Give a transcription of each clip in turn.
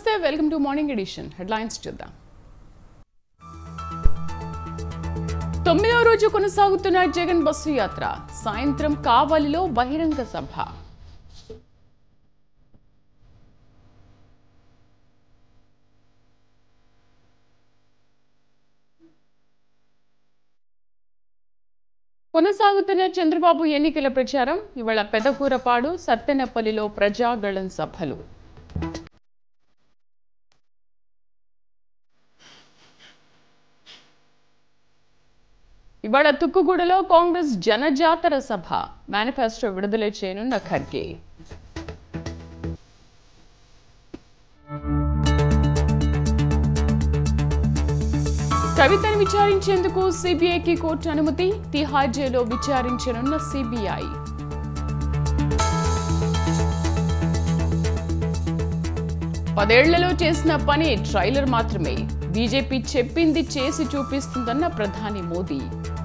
నమస్తే welcome to morning edition headlines చూద్దాం తొమ్మిదవ రోజు కొనసాగుతున్న జగన్ బస్సు యాత్ర సాయంత్రం కావలిలో బహిరంగ సభ కొనసాగుతున్న చంద్రబాబు ఎన్నికల ప్రచారం ఇవాళ పెదకూరపాడు సత్తెనపల్లిలో ప్రజాగళం సభలు ఇవాళ తుక్కుగూడలో కాంగ్రెస్ జనజాతర సభ మేనిఫెస్టో విడుదల చేయనున్న ఖర్గే కవితను విచారించేందుకు సిబిఐకి కోర్టు అనుమతి తిహార్ జైల్లో విచారించనున్న సిబిఐ పదేళ్లలో చేసిన పని ట్రైలర్ మాత్రమే బీజేపీ చెప్పింది చేసి చూపిస్తుందన్న ప్రధాని మోదీ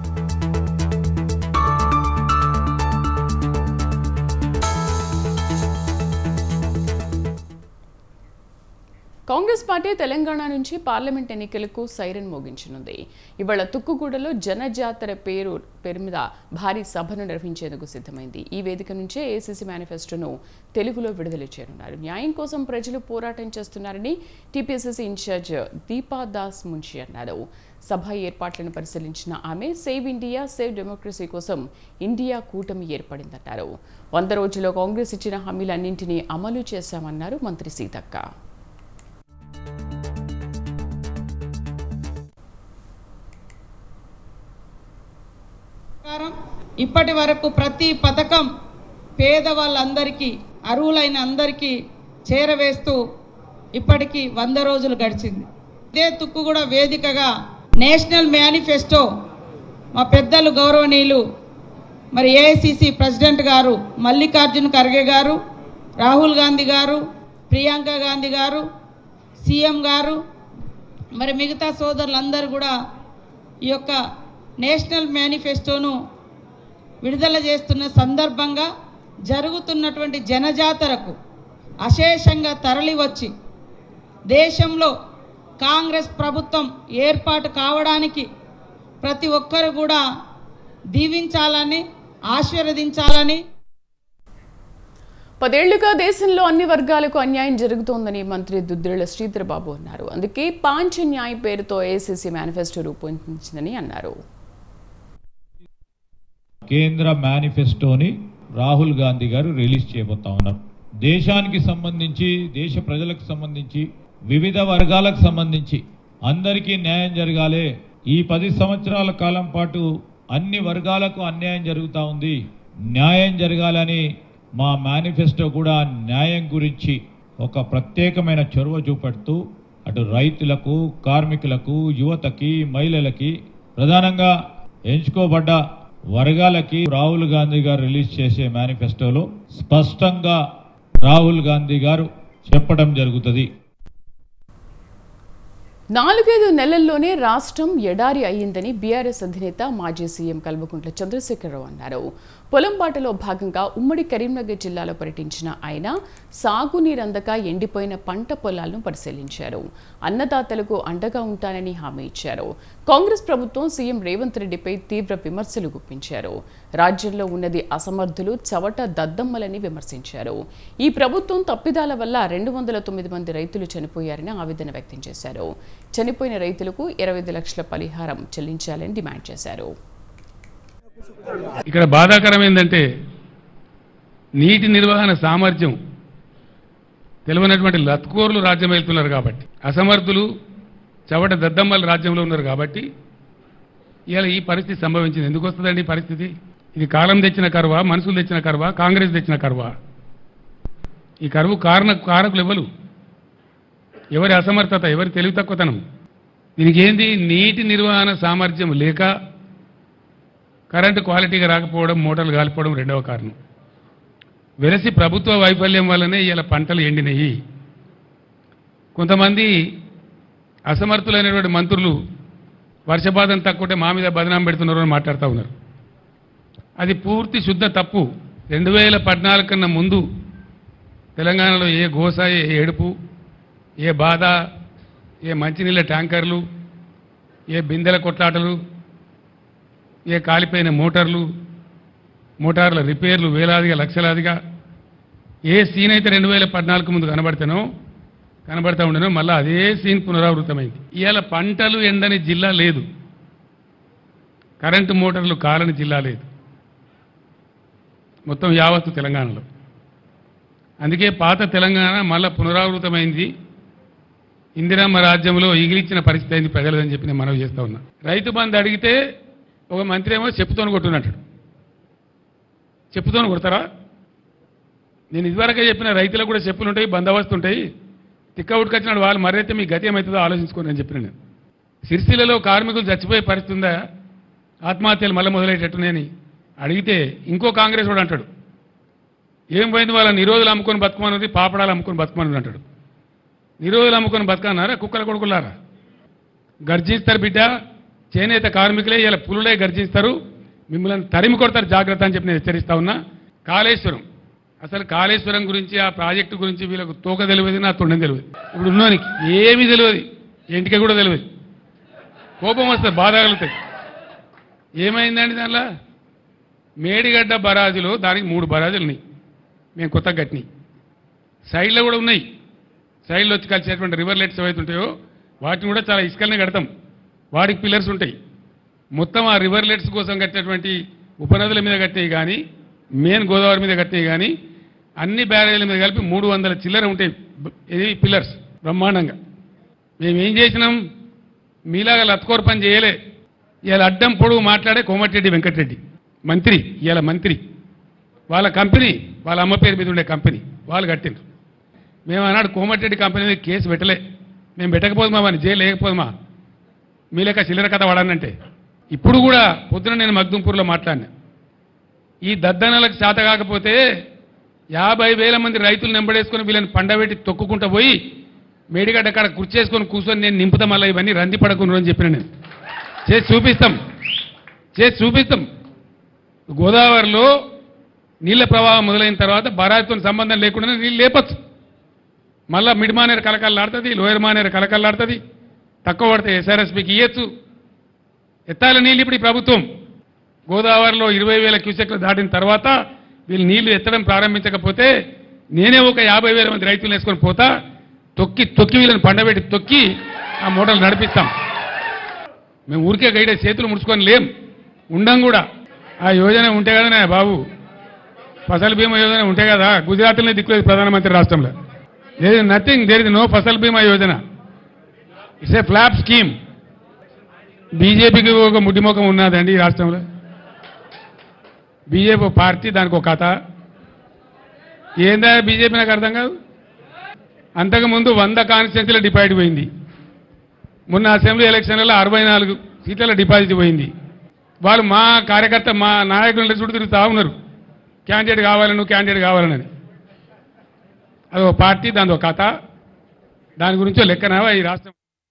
కాంగ్రెస్ పార్టీ తెలంగాణ నుంచి పార్లమెంట్ ఎన్నికలకు సైరన్ మోగించనుంది ఇవాళ తుక్కుగూడలో జనజాతర పేరు పేరు మీద భారీ సభను నిర్వహించేందుకు సిద్ధమైంది ఈ వేదిక నుంచే ఏసీసీ మేనిఫెస్టోను తెలుగులో విడుదల చేయనున్నారు న్యాయం కోసం ప్రజలు పోరాటం చేస్తున్నారని టీపీసీసీ ఇన్ఛార్జ్ దీపా దాస్ మున్షి అన్నారు సభ ఏర్పాట్లను పరిశీలించిన ఆమె సేవ్ ఇండియా సేవ్ డెమోక్రసీ కోసం ఇండియా కూటమి ఏర్పడిందన్నారు వంద రోజుల్లో కాంగ్రెస్ ఇచ్చిన హామీలన్నింటినీ అమలు చేశామన్నారు మంత్రి సీతక్క ప్రకారం ఇప్పటి వరకు ప్రతి పథకం పేదవాళ్ళందరికీ అర్హులైన అందరికీ చేరవేస్తూ ఇప్పటికి వంద రోజులు గడిచింది ఇదే తుక్కుగూడ వేదికగా నేషనల్ మేనిఫెస్టో మా పెద్దలు గౌరవనీయులు మరి ఏఐసిసి ప్రెసిడెంట్ గారు మల్లికార్జున్ ఖర్గే గారు రాహుల్ గాంధీ గారు ప్రియాంక గాంధీ గారు సీఎం గారు మరి మిగతా సోదరులందరూ కూడా ఈ యొక్క నేషనల్ మేనిఫెస్టోను విడుదల చేస్తున్న సందర్భంగా జరుగుతున్నటువంటి జనజాతరకు అశేషంగా తరలివచ్చి దేశంలో కాంగ్రెస్ ప్రభుత్వం ఏర్పాటు కావడానికి ప్రతి ఒక్కరు కూడా దీవించాలని ఆశీర్వదించాలని పదేళ్లుగా దేశంలో అన్ని వర్గాలకు అన్యాయం జరుగుతోందని మంత్రి దుద్దిళ్ల శ్రీధరబాబు అన్నారు అందుకే పాంచ న్యాయ్ పేరుతో ఏసీసీ మేనిఫెస్టో రూపొందించిందని అన్నారు కేంద్ర మేనిఫెస్టోని రాహుల్ గాంధీ గారు రిలీజ్ చేయబోతా ఉన్నారు దేశానికి సంబంధించి దేశ ప్రజలకు సంబంధించి వివిధ వర్గాలకు సంబంధించి అందరికీ న్యాయం జరగాలి ఈ పది సంవత్సరాల కాలం పాటు అన్ని వర్గాలకు అన్యాయం జరుగుతూ ఉంది న్యాయం జరగాలని మా మేనిఫెస్టో కూడా న్యాయం గురించి ఒక ప్రత్యేకమైన చొరవ చూపెడుతూ అటు రైతులకు కార్మికులకు యువతకి మహిళలకి ప్రధానంగా ఎంచుకోబడ్డ వర్గాలకి రాహుల్ గాంధీ గారు రిలీజ్ చేసే మేనిఫెస్టోలో స్పష్టంగా రాహుల్ గాంధీ గారు చెప్పడం జరుగుతుంది నాలుగైదు నెలల్లోనే రాష్ట్రం ఎడారి అయ్యిందని బీఆర్ఎస్ అధినేత మాజీ సీఎం కల్వకుంట్ల చంద్రశేఖరరావు అన్నారు పొలంబాటలో భాగంగా ఉమ్మడి కరీంనగర్ జిల్లాలో పర్యటించిన ఆయన సాగునీరందక ఎండిపోయిన పంట పొలాలను పరిశీలించారు అన్నదాతలకు అండగా ఉంటానని హామీ ఇచ్చారు కాంగ్రెస్ ప్రభుత్వం సీఎం రేవంత్ రెడ్డిపై తీవ్ర విమర్శలు గుప్పించారు రాజ్యంలో ఉన్నది అసమర్థులు చవట దద్దమ్మలని విమర్శించారు ఈ ప్రభుత్వం తప్పిదాల వల్ల రెండు వందల తొమ్మిది మంది రైతులు చనిపోయారని ఆవేదన వ్యక్తం చేశారు చనిపోయిన రైతులకు ఇరవై ఐదు లక్షల పరిహారం చెల్లించాలని డిమాండ్ చేశారు ఇక్కడ బాధాకరం ఏంటంటే నీటి నిర్వహణ సామర్థ్యం తెలియనటువంటి లత్కోర్లు రాజ్యం వెళ్తున్నారు కాబట్టి అసమర్థులు చవట దద్దమ్మల రాజ్యంలో ఉన్నారు కాబట్టి ఇవాళ ఈ పరిస్థితి సంభవించింది ఎందుకు వస్తుందండి ఈ పరిస్థితి ఇది కాలం తెచ్చిన కరువా మనుషులు తెచ్చిన కరువా కాంగ్రెస్ తెచ్చిన కరువా ఈ కరువు కారణ కారకులు ఎవరు ఎవరి అసమర్థత ఎవరి తెలివి తక్కువతనం దీనికి ఏంది నీటి నిర్వహణ సామర్థ్యం లేక కరెంటు క్వాలిటీగా రాకపోవడం మోటార్లు కాలిపోవడం రెండవ కారణం వెరసి ప్రభుత్వ వైఫల్యం వల్లనే ఇలా పంటలు ఎండినాయి కొంతమంది అసమర్థులైనటువంటి మంత్రులు వర్షపాతం తక్కువంటే మా మీద బదనాం పెడుతున్నారు అని మాట్లాడుతూ ఉన్నారు అది పూర్తి శుద్ధ తప్పు రెండు వేల పద్నాలుగు కన్నా ముందు తెలంగాణలో ఏ గోస ఏ ఏడుపు ఏ బాధ ఏ మంచినీళ్ళ ట్యాంకర్లు ఏ బిందెల కొట్లాటలు ఏ కాలిపోయిన మోటార్లు మోటార్ల రిపేర్లు వేలాదిగా లక్షలాదిగా ఏ సీన్ అయితే రెండు వేల పద్నాలుగు ముందు కనబడతానో కనబడతా ఉండనో మళ్ళీ అదే సీన్ పునరావృతమైంది ఇవాళ పంటలు ఎండని జిల్లా లేదు కరెంటు మోటార్లు కాలని జిల్లా లేదు మొత్తం యావత్తు తెలంగాణలో అందుకే పాత తెలంగాణ మళ్ళా పునరావృతమైంది ఇందిరమ్మ రాజ్యంలో ఈగిలిచ్చిన పరిస్థితి అయింది ప్రజలదని చెప్పి నేను మనవి చేస్తా ఉన్నా రైతు బంధు అడిగితే ఒక మంత్రి ఏమో చెప్పుతోని కొట్టున్నట్టు చెప్పుతోని కొడతారా నేను ఇదివరకే చెప్పిన రైతులకు కూడా చెప్పులు ఉంటాయి బందోబస్తు ఉంటాయి తిక్క ఉట్టుకొచ్చినాడు వాళ్ళు మరైతే మీ గతి ఏమవుతుందో ఆలోచించుకోండి అని చెప్పిన నేను సిరిసిల్లలో కార్మికులు చచ్చిపోయే పరిస్థితి ఉందా ఆత్మహత్యలు మళ్ళీ మొదలయ్యేటట్టునేని అడిగితే ఇంకో కాంగ్రెస్ వాడు అంటాడు ఏం పోయింది వాళ్ళ నిరోధులు అమ్ముకొని బతుకమన్నది పాపడాలు అమ్ముకొని బతుకమన్నది అంటాడు నిరోధులు అమ్ముకొని బతకన్నారా కుక్కల కొడుకులారా గర్జిస్తారు బిడ్డ చేనేత కార్మికులే ఇలా పులులే గర్జిస్తారు మిమ్మల్ని తరిమి కొడతారు జాగ్రత్త అని చెప్పి నేను హెచ్చరిస్తా ఉన్నా కాళేశ్వరం అసలు కాళేశ్వరం గురించి ఆ ప్రాజెక్టు గురించి వీళ్ళకు తోక తెలియదు నా తొండం తెలియదు ఇప్పుడు ఉన్నోనికి ఏమీ తెలియదు ఇంటికి కూడా తెలియదు కోపం వస్తుంది బాధ కలుగుతాయి ఏమైందండి దానిలో మేడిగడ్డ బరాజులో దానికి మూడు బరాజులు ఉన్నాయి మేము కొత్త కట్టినాయి సైడ్లో కూడా ఉన్నాయి సైడ్లో వచ్చి కలిసేటువంటి రివర్ లెట్స్ ఏవైతే ఉంటాయో వాటిని కూడా చాలా ఇసుకలనే కడతాం వాటికి పిల్లర్స్ ఉంటాయి మొత్తం ఆ రివర్ లెట్స్ కోసం కట్టినటువంటి ఉపనదుల మీద కట్టినవి కానీ మెయిన్ గోదావరి మీద కట్టినవి కానీ అన్ని బ్యారేజీల మీద కలిపి మూడు వందల చిల్లర ఉంటాయి బ- ఇది పిల్లర్స్ బ్రహ్మాండంగా మేము ఏం చేసినాం మీలాగా లత్కోర్ పని చేయలే ఇవాళ అడ్డం పొడుగు మాట్లాడే కోమటిరెడ్డి వెంకటరెడ్డి మంత్రి ఇవాళ మంత్రి వాళ్ళ కంపెనీ వాళ్ళ అమ్మ పేరు మీద ఉండే కంపెనీ వాళ్ళు కట్టిండ్రు మేము ఆనాడు కోమటిరెడ్డి కంపెనీ మీద కేసు పెట్టలే మేము పెట్టకపోదుమా వాడిని జైలు లేకపోదుమా మీ లెక్క చిల్లర కథ వాడానంటే ఇప్పుడు కూడా పొద్దున నేను మగ్దుంపూర్లో మాట్లాడినా ఈ దద్దనలకు చేత కాకపోతే యాభై వేల మంది రైతులు నెంబడేసుకొని వీళ్ళని పండబెట్టి తొక్కుకుంటూ పోయి మేడిగడ్డ కాడ కుర్చేసుకొని కూర్చొని నేను నింపుతాం మళ్ళీ ఇవన్నీ రంది పడకుండా అని చెప్పిన నేను చేసి చూపిస్తాం చేసి చూపిస్తాం గోదావరిలో నీళ్ల ప్రవాహం మొదలైన తర్వాత బరాయితో సంబంధం లేకుండా నీళ్ళు లేపచ్చు మళ్ళా మిడ్ మానేరు కలకల్లాడుతుంది లోయర్ మానేరు కలకల్లాడుతుంది తక్కువ పడితే ఎస్ఆర్ఎస్పికి ఇయ్యచ్చు ఎత్తాల నీళ్ళు ఇప్పుడు ఈ ప్రభుత్వం గోదావరిలో ఇరవై వేల క్యూసెక్లు దాటిన తర్వాత వీళ్ళు నీళ్లు ఎత్తడం ప్రారంభించకపోతే నేనే ఒక యాభై వేల మంది రైతులు వేసుకొని పోతా తొక్కి తొక్కి వీళ్ళని పండబెట్టి తొక్కి ఆ మూటలు నడిపిస్తాం మేము ఊరికే గైడే చేతులు ముడుచుకొని లేం ఉండం కూడా ఆ యోజన ఉంటే కదా బాబు ఫసల్ బీమా యోజన ఉంటే కదా గుజరాత్లోనే దిక్కులేదు ప్రధానమంత్రి రాష్ట్రంలో there is nothing there is no Fasal Bima Yojana it's a flop scheme బీజేపీకి ఒక ముడ్డిమోకం ఉన్నదండి ఈ రాష్ట్రంలో బీజేపీ పార్టీ దానికి ఒక కథ ఏందా బీజేపీ నాకు అర్థం కాదు అంతకుముందు వంద కాన్స్టిట్యున్సీల డిపాజిట్ పోయింది మొన్న అసెంబ్లీ ఎలక్షన్లలో అరవై నాలుగు సీట్ల డిపాజిట్ పోయింది వాళ్ళు మా కార్యకర్త మా నాయకుల చుట్టూ తిరుగుతా ఉన్నారు క్యాండిడేట్ కావాలని నువ్వు క్యాండిడేట్ కావాలని అది ఒక పార్టీ దాని ఒక కథ దాని గురించో లెక్కనవా ఈ రాష్ట్రం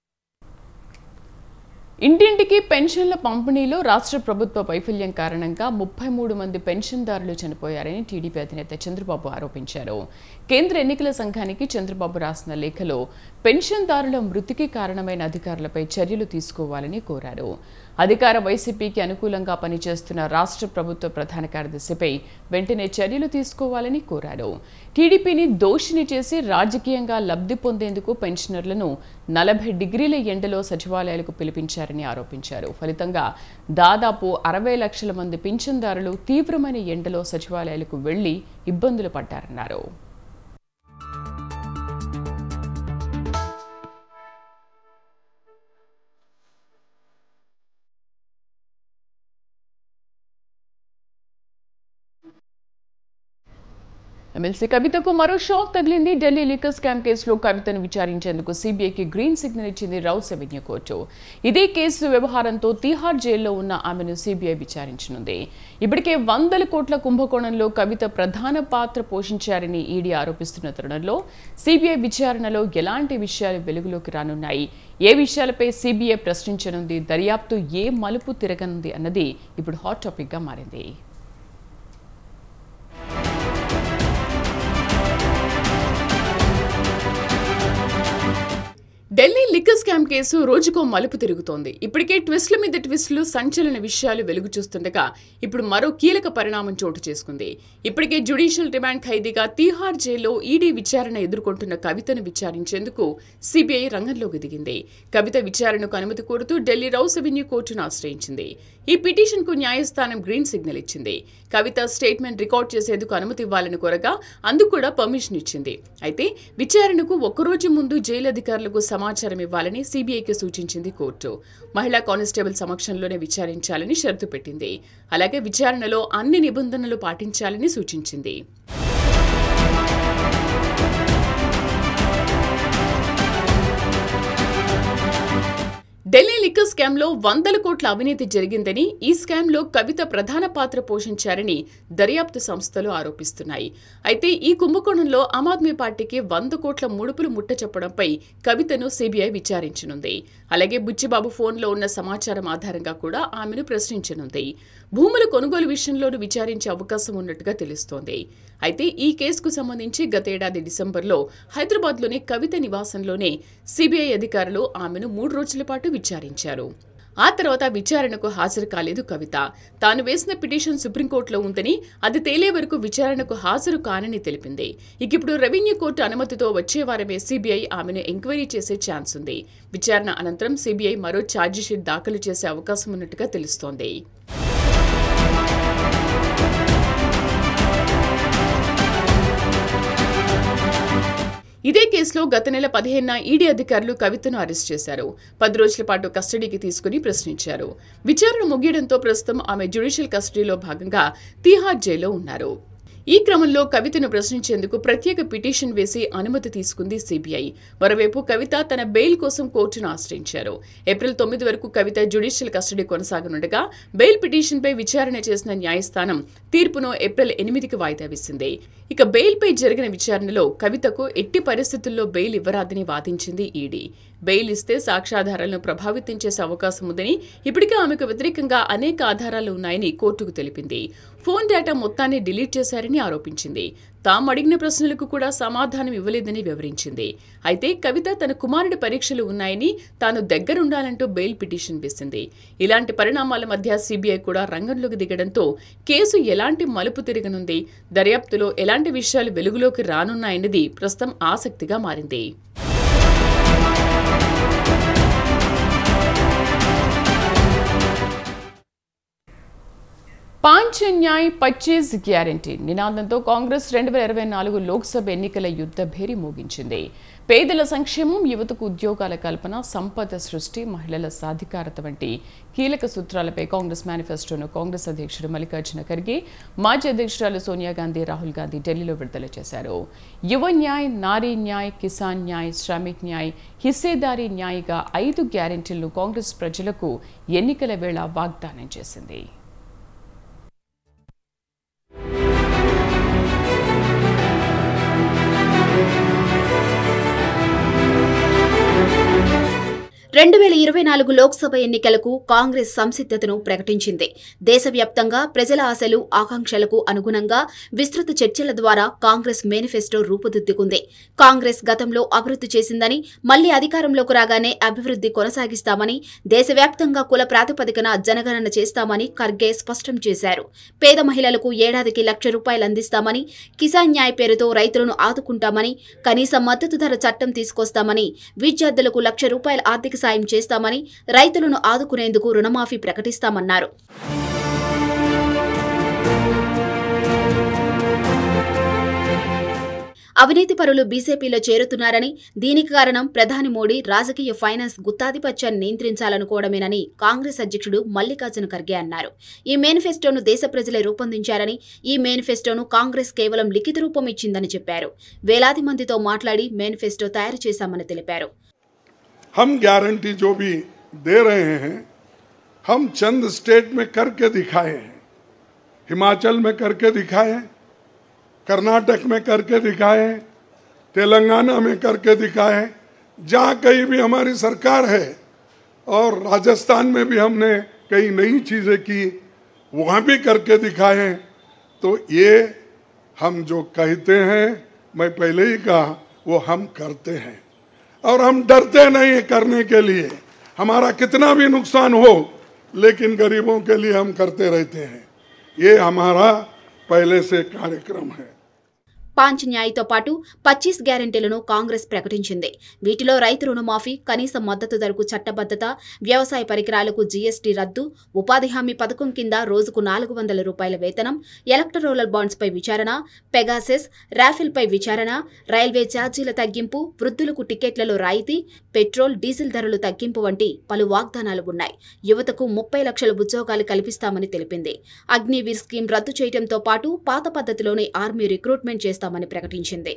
ఇంటింటికి పెన్షన్ల పంపిణీలో రాష్ట్ర ప్రభుత్వ వైఫల్యం కారణంగా ముప్పై మూడు మంది పెన్షన్దారులు చనిపోయారని టీడీపీ అధినేత చంద్రబాబు ఆరోపించారు కేంద్ర ఎన్నికల సంఘానికి చంద్రబాబు రాసిన లేఖలో పెన్షన్దారుల మృతికి కారణమైన అధికారులపై చర్యలు తీసుకోవాలని కోరారు అధికార వైసీపీకి అనుకూలంగా పనిచేస్తున్న రాష్ట్ర ప్రభుత్వ ప్రధాన కార్యదర్శిపై వెంటనే చర్యలు తీసుకోవాలని కోరారు టీడీపీని దోషిని చేసి రాజకీయంగా లబ్ధి పొందేందుకు పెన్షనర్లను నలభై డిగ్రీల ఎండలో సచివాలయాలకు పిలిపించారని ఆరోపించారు ఫలితంగా దాదాపు అరవై లక్షల మంది పింఛన్దారులు తీవ్రమైన ఎండలో సచివాలయాలకు వెళ్లి ఇబ్బందులు పడ్డారన్నారు ఎమ్మెల్సీ కవితకు మరో షాక్ తగిలింది ఢిల్లీ లిక్కర్ స్కామ్ కేసులో కవితను విచారించేందుకు సీబీఐకి గ్రీన్ సిగ్నల్ ఇచ్చింది రౌస్ అవెన్యూ కోర్టు ఇదే కేసు వ్యవహారంతో తిహార్ జైల్లో ఉన్న ఆమెను సీబీఐ విచారించనుంది ఇప్పటికే వందల కోట్ల కుంభకోణంలో కవిత ప్రధాన పాత్ర పోషించారని ఈడీ ఆరోపిస్తున్న తరుణంలో సీబీఐ విచారణలో ఎలాంటి విషయాలు వెలుగులోకి రానున్నాయి ఏ విషయాలపై సీబీఐ ప్రశ్నించనుంది దర్యాప్తు ఏ మలుపు తిరగనుంది అన్నది ఇప్పుడు హాట్ టాపిక్గా మారింది ఢిల్లీ లిక్కర్ స్కామ్ కేసు రోజుకో మలుపు తిరుగుతోంది ఇప్పటికే ట్విస్టుల మీద ట్విస్టులు సంచలన విషయాలు వెలుగు చూస్తుండగా ఇప్పుడు మరో కీలక పరిణామం చోటు చేసుకుంది ఇప్పటికే జ్యుడిషియల్ రిమాండ్ ఖైదీగా తీహార్ జైల్లో ఈడీ విచారణ ఎదుర్కొంటున్న కవితను విచారించేందుకు సిబిఐ రంగంలోకి దిగింది కవిత విచారణకు అనుమతి కోరుతూ ఢిల్లీ రౌస్ అవెన్యూ కోర్టును ఆశ్రయించింది ఈ పిటిషన్కు న్యాయస్థానం గ్రీన్ సిగ్నల్ ఇచ్చింది కవిత స్టేట్మెంట్ రికార్డ్ చేసేందుకు అనుమతి ఇవ్వాలని కోరగా అందుకు కూడా పర్మిషన్ ఇచ్చింది అయితే విచారణకు ఒక్కరోజు ముందు జైలు అధికారులకు సమాచారం ఇవ్వాలని సీబీఐకి సూచించింది కోర్టు మహిళా కానిస్టేబుల్ సమక్షంలోనే విచారించాలని షరతు పెట్టింది అలాగే విచారణలో అన్ని నిబంధనలు పాటించాలని సూచించింది ఢిల్లీ లిక్కర్ స్కామ్ లో వందల కోట్ల అవినీతి జరిగిందని ఈ స్కామ్ లో కవిత ప్రధాన పాత్ర పోషించారని దర్యాప్తు సంస్థలు ఆరోపిస్తున్నాయి అయితే ఈ కుంభకోణంలో ఆమ్ ఆద్మీ పార్టీకి వంద కోట్ల ముడుపులు ముట్ట చెప్పడంపై కవితను సిబిఐ విచారించనుంది అలాగే బుచ్చిబాబు ఫోన్లో ఉన్న సమాచారం ఆధారంగా కూడా ఆమెను ప్రశ్నించనుంది భూముల కొనుగోలు విషయంలోనూ విచారించే అవకాశం ఉన్నట్టుగా తెలుస్తోంది అయితే ఈ కేసుకు సంబంధించి గతేడాది డిసెంబర్లో హైదరాబాద్లోని కవిత నివాసంలోనే సిబిఐ అధికారులు ఆమెను మూడు రోజుల పాటు విచారించారు ఆ తర్వాత విచారణకు హాజరు కాలేదు కవిత తాను వేసిన పిటిషన్ సుప్రీంకోర్టులో ఉందని అది తేలే వరకు విచారణకు హాజరు కానని తెలిపింది ఇక ఇప్పుడు రెవెన్యూ కోర్టు అనుమతితో వచ్చే వారమే సిబిఐ ఆమెను ఎంక్వైరీ చేసే ఛాన్స్ ఉంది విచారణ అనంతరం సిబిఐ మరో ఛార్జిషీట్ దాఖలు చేసే అవకాశం ఉన్నట్టుగా తెలుస్తోంది ఇదే కేసులో గత నెల పదిహేనున ఈడీ అధికారులు కవితను అరెస్ట్ చేశారు పది రోజుల పాటు కస్టడీకి తీసుకుని ప్రశ్నించారు విచారణ ముగియడంతో ప్రస్తుతం ఆమె జ్యుడిషియల్ కస్టడీలో భాగంగా తీహార్ జైల్లో ఉన్నారు ఈ క్రమంలో కవితను ప్రశ్నించేందుకు ప్రత్యేక పిటిషన్ వేసి అనుమతి తీసుకుంది సిబిఐ మరోవైపు కవిత తన బెయిల్ కోసం కోర్టును ఆశ్రయించారు ఏప్రిల్ తొమ్మిది వరకు కవిత జ్యుడిషియల్ కస్టడీ కొనసాగనుండగా బెయిల్ పిటిషన్పై విచారణ చేసిన న్యాయస్థానం తీర్పును ఏప్రిల్ ఎనిమిదికి వాయిదా వేసింది ఇక బెయిల్పై జరిగిన విచారణలో కవితకు ఎట్టి పరిస్థితుల్లో బెయిల్ ఇవ్వరాదని వాదించింది ఈడీ బెయిల్ ఇస్తే సాక్ష్యాధారాలను ప్రభావితం చేసే అవకాశం ఉందని ఇప్పటికే ఆమెకు వ్యతిరేకంగా అనేక ఆధారాలు ఉన్నాయని కోర్టుకు తెలిపింది ఫోన్ డేటా మొత్తాన్ని డిలీట్ చేశారని ఆరోపించింది తాము అడిగిన ప్రశ్నలకు కూడా సమాధానం ఇవ్వలేదని వివరించింది అయితే కవిత తన కుమారుడి పరీక్షలు ఉన్నాయని తాను దగ్గరుండాలంటూ బెయిల్ పిటిషన్ వేసింది ఇలాంటి పరిణామాల మధ్య సిబిఐ కూడా రంగంలోకి దిగడంతో కేసు ఎలాంటి మలుపు తిరగనుంది దర్యాప్తులో ఎలాంటి విషయాలు వెలుగులోకి రానున్నాయన్నది ప్రస్తుతం ఆసక్తిగా మారింది పాంచ్ న్యాయ్ పచ్చీస్ గ్యారంటీ నినాదంతో కాంగ్రెస్ రెండు వేల ఇరవై నాలుగు లోక్సభ ఎన్నికల యుద్ధ భేరి మోగించింది పేదల సంక్షేమం యువతకు ఉద్యోగాల కల్పన సంపద సృష్టి మహిళల సాధికారత వంటి కీలక సూత్రాలపై కాంగ్రెస్ మేనిఫెస్టోను కాంగ్రెస్ అధ్యక్షుడు మల్లికార్జున ఖర్గే మాజీ అధ్యక్షురాలు సోనియా గాంధీ రాహుల్ గాంధీ ఢిల్లీలో విడుదల చేశారు యువ న్యాయ్ నారీ న్యాయ్ కిసాన్ న్యాయ్ శ్రామిక్ న్యాయ్ హిస్సేదారీ న్యాయ్గా ఐదు గ్యారెంటీలను కాంగ్రెస్ ప్రజలకు ఎన్నికల వేళ వాగ్దానం చేసింది రెండు వేల ఇరవై నాలుగు లోక్సభ ఎన్నికలకు కాంగ్రెస్ సంసిద్ధతను ప్రకటించింది దేశవ్యాప్తంగా ప్రజల ఆశలు ఆకాంక్షలకు అనుగుణంగా విస్తృత చర్చల ద్వారా కాంగ్రెస్ మేనిఫెస్టో రూపుదిద్దుకుంది కాంగ్రెస్ గతంలో అభివృద్ధి చేసిందని మళ్లీ అధికారంలోకి రాగానే అభివృద్ధి కొనసాగిస్తామని దేశవ్యాప్తంగా కుల ప్రాతిపదికన జనగణన చేస్తామని ఖర్గే స్పష్టం చేశారు పేద మహిళలకు ఏడాదికి లక్ష రూపాయలు అందిస్తామని కిసాన్ న్యాయ్ పేరుతో రైతులను ఆదుకుంటామని కనీస మద్దతు ధర చట్టం తీసుకొస్తామని విద్యార్థులకు లక్ష రూపాయల ఆర్థిక సాయం చేస్తామని రైతులను ఆదుకునేందుకు రుణమాఫీ ప్రకటిస్తామన్నారు అవినీతి పరులు బీజేపీలో చేరుతున్నారని దీనికి కారణం ప్రధాని మోడీ రాజకీయ ఫైనాన్స్ గుత్తాధిపత్యాన్ని నియంత్రించాలనుకోవడమేనని కాంగ్రెస్ అధ్యక్షుడు మల్లికార్జున ఖర్గే అన్నారు ఈ మేనిఫెస్టోను దేశ ప్రజలే రూపొందించారని ఈ మేనిఫెస్టోను కాంగ్రెస్ కేవలం లిఖిత రూపం ఇచ్చిందని చెప్పారు వేలాది మందితో మాట్లాడి మేనిఫెస్టో తయారు చేశామని తెలిపారు हम गारंटी जो भी दे रहे हैं हम चंद स्टेट में करके दिखाए हैं हिमाचल में करके दिखाए हैं कर्नाटक में करके दिखाए हैं तेलंगाना में करके दिखाए हैं जहाँ कहीं भी हमारी सरकार है और राजस्थान में भी हमने कई नई चीज़ें की वहाँ भी करके दिखाए हैं तो ये हम जो कहते हैं मैं पहले ही कहा वो हम करते हैं और हम डरते नहीं हैं करने के लिए हमारा कितना भी नुकसान हो लेकिन गरीबों के लिए हम करते रहते हैं ये हमारा पहले से कार्यक्रम है పాంచ్ న్యాయ్తో పాటు పచ్చీస్ గ్యారెంటీలను కాంగ్రెస్ ప్రకటించింది వీటిలో రైతు రుణమాఫీ కనీస మద్దతు ధరకు చట్టబద్దత వ్యవసాయ పరికరాలకు జీఎస్టీ రద్దు ఉపాధి హామీ పథకం కింద రోజుకు నాలుగు వందల రూపాయల వేతనం ఎలక్టరోలల్ బాండ్స్పై విచారణ పెగాసెస్ రాఫెల్పై విచారణ రైల్వే ఛార్జీల తగ్గింపు వృద్ధులకు టికెట్లలో రాయితీ పెట్రోల్ డీజిల్ ధరలు తగ్గింపు వంటి పలు వాగ్దానాలు ఉన్నాయి యువతకు ముప్పై లక్షల ఉద్యోగాలు కల్పిస్తామని తెలిపింది అగ్నివీర్ స్కీమ్ రద్దు చేయడంతో పాటు పాత పద్ధతిలోనే ఆర్మీ రిక్రూట్మెంట్ చేస్తామని ప్రకటించింది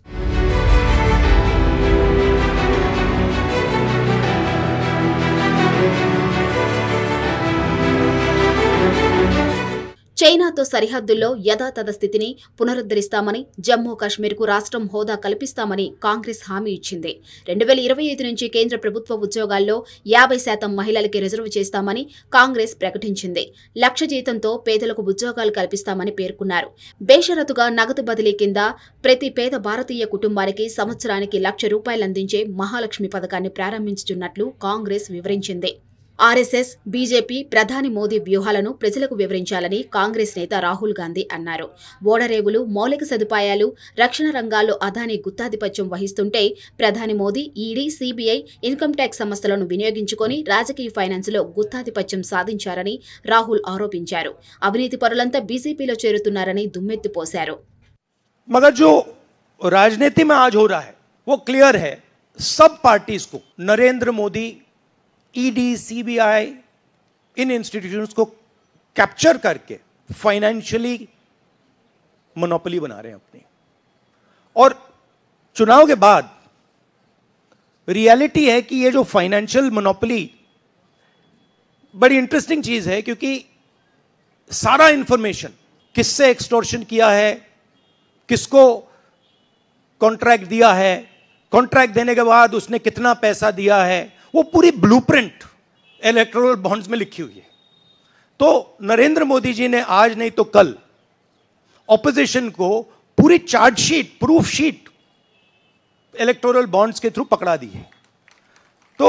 చైనాతో సరిహద్దుల్లో యథాతథ స్థితిని పునరుద్ధరిస్తామని జమ్మూ కాశ్మీర్కు రాష్ట్రం హోదా కల్పిస్తామని కాంగ్రెస్ హామీ ఇచ్చింది రెండు వేల ఇరవై ఐదు నుంచి కేంద్ర ప్రభుత్వ ఉద్యోగాల్లో యాభై శాతం మహిళలకి రిజర్వ్ చేస్తామని కాంగ్రెస్ ప్రకటించింది లక్ష జీతంతో పేదలకు ఉద్యోగాలు కల్పిస్తామని పేర్కొన్నారు బేషరతుగా నగదు బదిలీ కింద ప్రతి పేద భారతీయ కుటుంబానికి సంవత్సరానికి లక్ష రూపాయలు అందించే మహాలక్ష్మి పథకాన్ని ప్రారంభించుతున్నట్లు కాంగ్రెస్ వివరించింది ఆర్ఎస్ఎస్ బీజేపీ ప్రధాని మోదీ వ్యూహాలను ప్రజలకు వివరించాలని కాంగ్రెస్ నేత రాహుల్ గాంధీ అన్నారు ఓడరేవులు మౌలిక సదుపాయాలు రక్షణ రంగాల్లో అదానీ గుత్తాధిపత్యం వహిస్తుంటే ప్రధాని Modi ED CBI income tax సంస్థలను వినియోగించుకొని రాజకీయ ఫైనాన్స్లో గుత్తాధిపత్యం సాధించారని రాహుల్ ఆరోపించారు అవినీతి పరులంతా బీజేపీలో చేరుతున్నారని దుమ్మెత్తిపోశారు मगर जो राजनीति में आज हो रहा है वो क्लियर है सब पार्टीज को नरेंद्र मोदी ईडी सीबीआई इन इंस्टीट्यूशंस को कैप्चर करके फाइनेंशियली मोनोपोली बना रहे हैं अपनी और चुनाव के बाद रियलिटी है कि ये जो फाइनेंशियल मोनोपोली बड़ी इंटरेस्टिंग चीज है क्योंकि सारा इंफॉर्मेशन किससे एक्सटोर्शन किया है किसको कॉन्ट्रैक्ट दिया है कॉन्ट्रैक्ट देने के बाद उसने कितना पैसा दिया है वो पूरी ब्लूप्रिंट इलेक्ट्रोल बॉन्ड्स में लिखी हुई है तो नरेंद्र मोदी जी ने आज नहीं तो कल ऑपोजिशन को पूरी chargesheet proof sheet electoral bonds के थ्रू पकड़ा दी है तो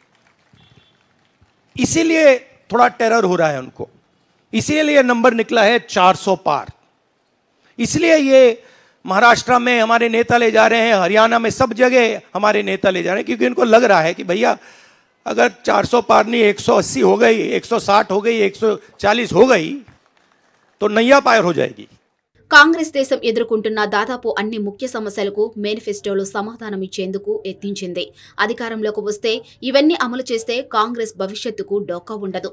इसीलिए थोड़ा टेरर हो रहा है उनको इसीलिए ये नंबर निकला है 400 पार इसलिए ये महाराष्ट्र में हमारे नेता ले जा रहे हैं हरियाणा में सब जगह हमारे नेता ले जा रहे हैं क्योंकि उनको लग रहा है कि भैया अगर 400 पार नहीं 180 हो गई 160 हो गई 140 हो गई तो नैया पार हो जाएगी కాంగ్రెస్ దేశం ఎదుర్కొంటున్న దాదాపు అన్ని ముఖ్య సమస్యలకు మేనిఫెస్టోలో సమాధానం ఇచ్చేందుకు యత్నించింది అధికారంలోకి వస్తే ఇవన్నీ అమలు చేస్తే కాంగ్రెస్ భవిష్యత్తుకు డోకా ఉండదు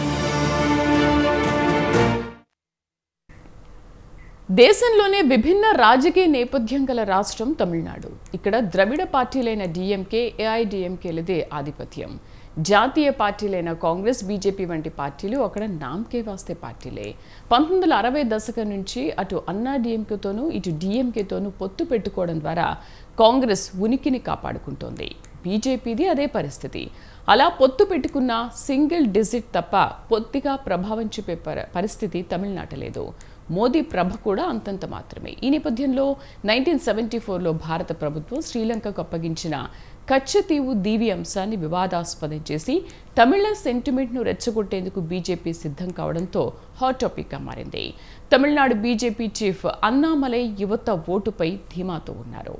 దేశంలోనే విభిన్న రాజకీయ నేపథ్యం గల రాష్ట్రం తమిళనాడు ఇక్కడ ద్రవిడ పార్టీలైన డిఎంకే ఏఐడిఎంకేలదే ఆధిపత్యం జాతీయ పార్టీలైన కాంగ్రెస్ బీజేపీ వంటి పార్టీలు అక్కడ నామకే వాస్తే పార్టీలే పంతొమ్మిది వందల అరవై దశకం నుంచి అటు అన్నా డిఎంకేతోనూ ఇటు డిఎంకేతోనూ పొత్తు పెట్టుకోవడం ద్వారా కాంగ్రెస్ ఉనికిని కాపాడుకుంటోంది బీజేపీది అదే పరిస్థితి అలా పొత్తు పెట్టుకున్న సింగిల్ డిజిట్ తప్ప పొత్తిగా ప్రభావం చూపే పర- పరిస్థితి తమిళనాట లేదు మోదీ ప్రభ కూడా అంతంత మాత్రమే ఈ నేపథ్యంలో నైన్టీన్ సెవెంటీ ఫోర్లో భారత ప్రభుత్వం శ్రీలంకకు అప్పగించిన కచ్చతీవు దీవి అంశాన్ని వివాదాస్పదం చేసి తమిళ సెంటిమెంట్ను రెచ్చగొట్టేందుకు బీజేపీ సిద్ధం కావడంతో హాట్ టాపిక్గా మారింది తమిళనాడు బీజేపీ చీఫ్ అన్నామలై యువత ఓటుపై ధీమాతో ఉన్నారు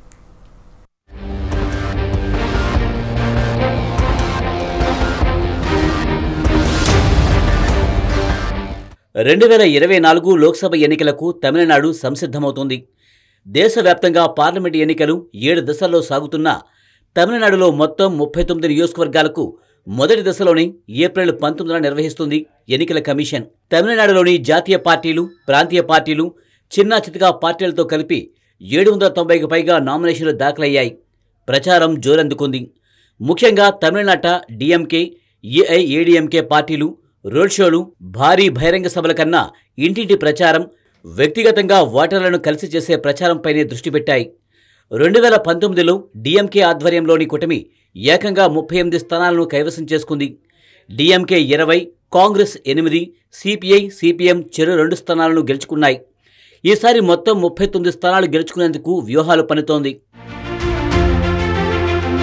రెండు వేల ఇరవై నాలుగు లోక్సభ ఎన్నికలకు తమిళనాడు సంసిద్ధమవుతోంది దేశవ్యాప్తంగా పార్లమెంట్ ఎన్నికలు ఏడు దశల్లో సాగుతున్నా తమిళనాడులో మొత్తం ముప్పై తొమ్మిది నియోజకవర్గాలకు మొదటి దశలోనే ఏప్రిల్ పంతొమ్మిదిన నిర్వహిస్తుంది ఎన్నికల కమిషన్ తమిళనాడులోని జాతీయ పార్టీలు ప్రాంతీయ పార్టీలు చిన్న చితకా పార్టీలతో కలిపి ఏడు వందల తొంభైకి పైగా నామినేషన్లు దాఖలయ్యాయి ప్రచారం జోరందుకుంది ముఖ్యంగా తమిళనాట డిఎంకే ఏఐఏడిఎంకే పార్టీలు రోడ్ షోలు భారీ బహిరంగ సభల కన్నా ఇంటింటి ప్రచారం వ్యక్తిగతంగా ఓటర్లను కలిసి చేసే ప్రచారంపైనే దృష్టి పెట్టాయి రెండు వేల పంతొమ్మిదిలో డిఎంకే ఆధ్వర్యంలోని కూటమి ఏకంగా ముప్పై ఎనిమిది స్థానాలను కైవసం చేసుకుంది డిఎంకే ఇరవై కాంగ్రెస్ ఎనిమిది సిపిఐ సిపిఎం చెరు రెండు స్థానాలను గెలుచుకున్నాయి ఈసారి మొత్తం ముప్పై తొమ్మిది స్థానాలు గెలుచుకునేందుకు వ్యూహాలు పన్నుతోంది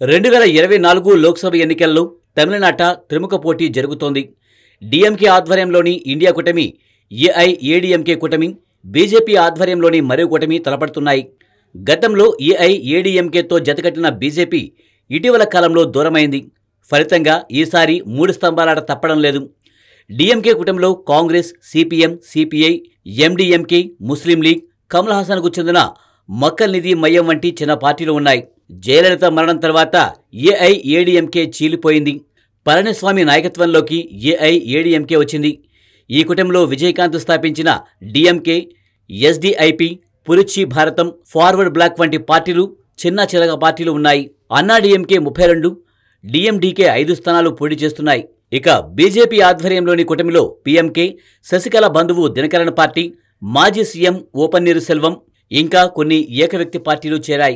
రెండు వేల ఇరవై నాలుగు లోక్సభ ఎన్నికల్లో తమిళనాట త్రిముఖ పోటీ జరుగుతోంది డిఎంకే ఆధ్వర్యంలోని ఇండియా కూటమి ఏఐఏడిఎంకే కూటమి బీజేపీ ఆధ్వర్యంలోని మరో కూటమి తలపడుతున్నాయి గతంలో ఏఐఏడిఎంకేతో జతకట్టిన బీజేపీ ఇటీవల కాలంలో దూరమైంది ఫలితంగా ఈసారి మూడు స్తంభాలాట తప్పడం లేదు డిఎంకే కూటమిలో కాంగ్రెస్ సిపిఎం సిపిఐ ఎండిఎంకే ముస్లిం లీగ్ కమల్ హాసన్కు చెందిన మక్కల్ నిధి మయ్యం వంటి చిన్న పార్టీలు ఉన్నాయి జయలలిత మరణం తర్వాత ఏఐఏడిఎంకే చీలిపోయింది పళనిస్వామి నాయకత్వంలోకి ఏఐఏడిఎంకే వచ్చింది ఈ కూటమిలో విజయకాంత్ స్థాపించిన డిఎంకే ఎస్డిఐపి పురుచి భారతం ఫార్వర్డ్ బ్లాక్ వంటి పార్టీలు చిన్న చిలక పార్టీలు ఉన్నాయి అన్నా డిఎంకే ముప్పై రెండు డిఎండికే ఐదు స్థానాలు పోటీ చేస్తున్నాయి ఇక బీజేపీ ఆధ్వర్యంలోని కూటమిలో పీఎంకే శశికళ బంధువు దినకరణ పార్టీ మాజీ సీఎం ఓపన్నీరు సెల్వం ఇంకా కొన్ని ఏకవ్యక్తి పార్టీలు చేరాయి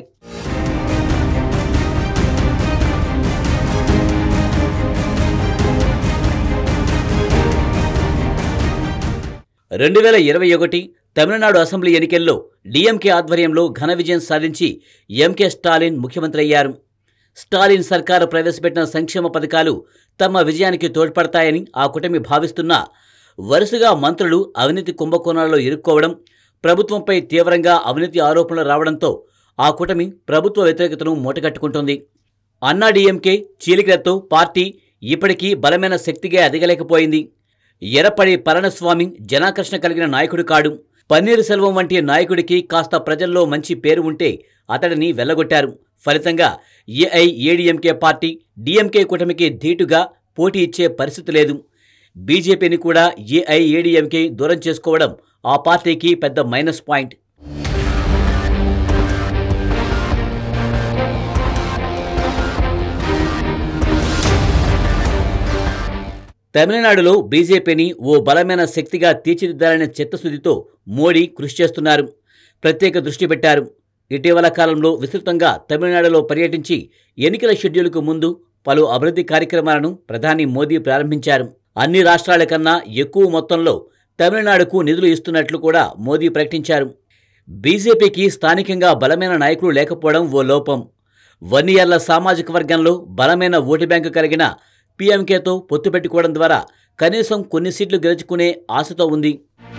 రెండు వేల ఇరవై ఒకటి తమిళనాడు అసెంబ్లీ ఎన్నికల్లో డీఎంకే ఆధ్వర్యంలో ఘన విజయం సాధించి ఎంకే స్టాలిన్ ముఖ్యమంత్రి అయ్యారు స్టాలిన్ సర్కారు ప్రవేశపెట్టిన సంక్షేమ పథకాలు తమ విజయానికి తోడ్పడతాయని ఆ కూటమి భావిస్తున్నా వరుసగా మంత్రులు అవినీతి కుంభకోణాల్లో ఇరుక్కోవడం ప్రభుత్వంపై తీవ్రంగా అవినీతి ఆరోపణలు రావడంతో ఆ కూటమి ప్రభుత్వ వ్యతిరేకతను మూటగట్టుకుంటోంది అన్నా డీఎంకే చీలికలతో పార్టీ ఇప్పటికీ బలమైన శక్తిగా ఎదగలేకపోయింది ఎరపడి పళనిస్వామి జనాకర్షణ కలిగిన నాయకుడు కాడు పన్నీరు సెల్వం వంటి నాయకుడికి కాస్త ప్రజల్లో మంచి పేరు ఉంటే అతడిని వెళ్లగొట్టారు ఫలితంగా ఏఐఏడీఎంకే పార్టీ డీఎంకే కూటమికి ధీటుగా పోటీ ఇచ్చే పరిస్థితి లేదు బీజేపీని కూడా ఏఐఏడీఎంకే దూరం చేసుకోవడం ఆ పార్టీకి పెద్ద మైనస్ పాయింట్ తమిళనాడులో బీజేపీని ఓ బలమైన శక్తిగా తీర్చిదిద్దాలనే చిత్తశుద్ధితో మోడీ కృషి చేస్తున్నారు ప్రత్యేక దృష్టి పెట్టారు ఇటీవల కాలంలో విస్తృతంగా తమిళనాడులో పర్యటించి ఎన్నికల షెడ్యూల్కు ముందు పలు అభివృద్ధి కార్యక్రమాలను ప్రధాని మోదీ ప్రారంభించారు అన్ని రాష్ట్రాల కన్నా ఎక్కువ మొత్తంలో తమిళనాడుకు నిధులు ఇస్తున్నట్లు కూడా మోదీ ప్రకటించారు బీజేపీకి స్థానికంగా బలమైన నాయకులు లేకపోవడం ఓ లోపం వన్నియర్ల సామాజిక వర్గంలో బలమైన ఓటు బ్యాంకు కలిగిన పీఎంకేతో పొత్తు పెట్టుకోవడం ద్వారా కనీసం కొన్ని సీట్లు గెలుచుకునే ఆశతో ఉంది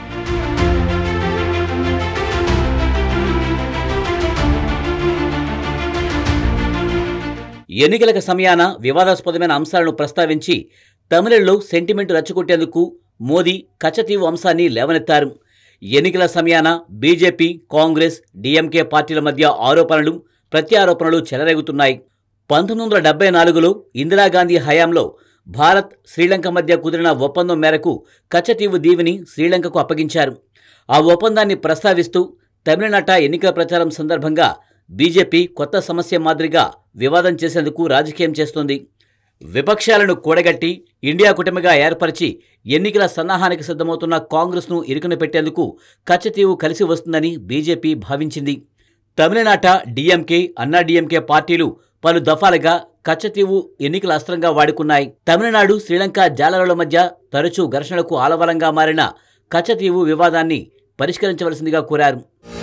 ఎన్నికలకు సమయాన వివాదాస్పదమైన అంశాలను ప్రస్తావించి తమిళంలో సెంటిమెంట్ రచ్చగొట్టేందుకు మోదీ కచ్చతీవు అంశాన్ని లేవనెత్తారు ఎన్నికల సమయాన బీజేపీ కాంగ్రెస్ డీఎంకే పార్టీల మధ్య ఆరోపణలు ప్రత్యారోపణలు చెలరేగుతున్నాయి పంతొమ్మిది వందల డెబ్బై నాలుగులో ఇందిరాగాంధీ హయాంలో భారత్ శ్రీలంక మధ్య కుదిరిన ఒప్పందం మేరకు కచ్చతీవు దీవిని శ్రీలంకకు అప్పగించారు ఆ ఒప్పందాన్ని ప్రస్తావిస్తూ తమిళనాట ఎన్నికల ప్రచారం సందర్భంగా బీజేపీ కొత్త సమస్య మాదిరిగా వివాదం చేసేందుకు రాజకీయం చేస్తోంది విపక్షాలను కూడగట్టి ఇండియా కూటమిగా ఏర్పరిచి ఎన్నికల సన్నాహానికి సిద్ధమవుతున్న కాంగ్రెస్ను ఇరుకున పెట్టేందుకు కచ్చతీవు కలిసి వస్తుందని బీజేపీ భావించింది తమిళనాట డీఎంకే అన్నా డీఎంకే పార్టీలు పలు దఫాలుగా కచ్చతీవు ఎన్నికల అస్త్రంగా వాడుకున్నాయి తమిళనాడు శ్రీలంక జాలరుల మధ్య తరచూ ఘర్షణలకు ఆలవలంగా మారిన కచ్చతీవు వివాదాన్ని పరిష్కరించవలసిందిగా కోరారు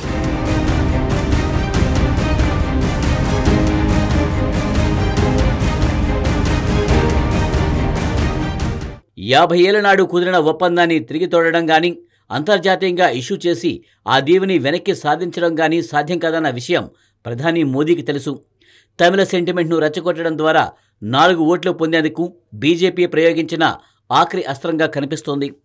యాభై ఏళ్ల నాడు కుదిరిన ఒప్పందాన్ని తిరిగి తోడడం గాని అంతర్జాతీయంగా ఇష్యూ చేసి ఆ దీవిని వెనక్కి సాధించడం గాని సాధ్యం కాదన్న విషయం ప్రధాని మోదీకి తెలుసు తమిళ సెంటిమెంట్ను రెచ్చగొట్టడం ద్వారా నాలుగు ఓట్లు పొందేందుకు బీజేపీ ప్రయోగించిన ఆఖరి అస్త్రంగా కనిపిస్తోంది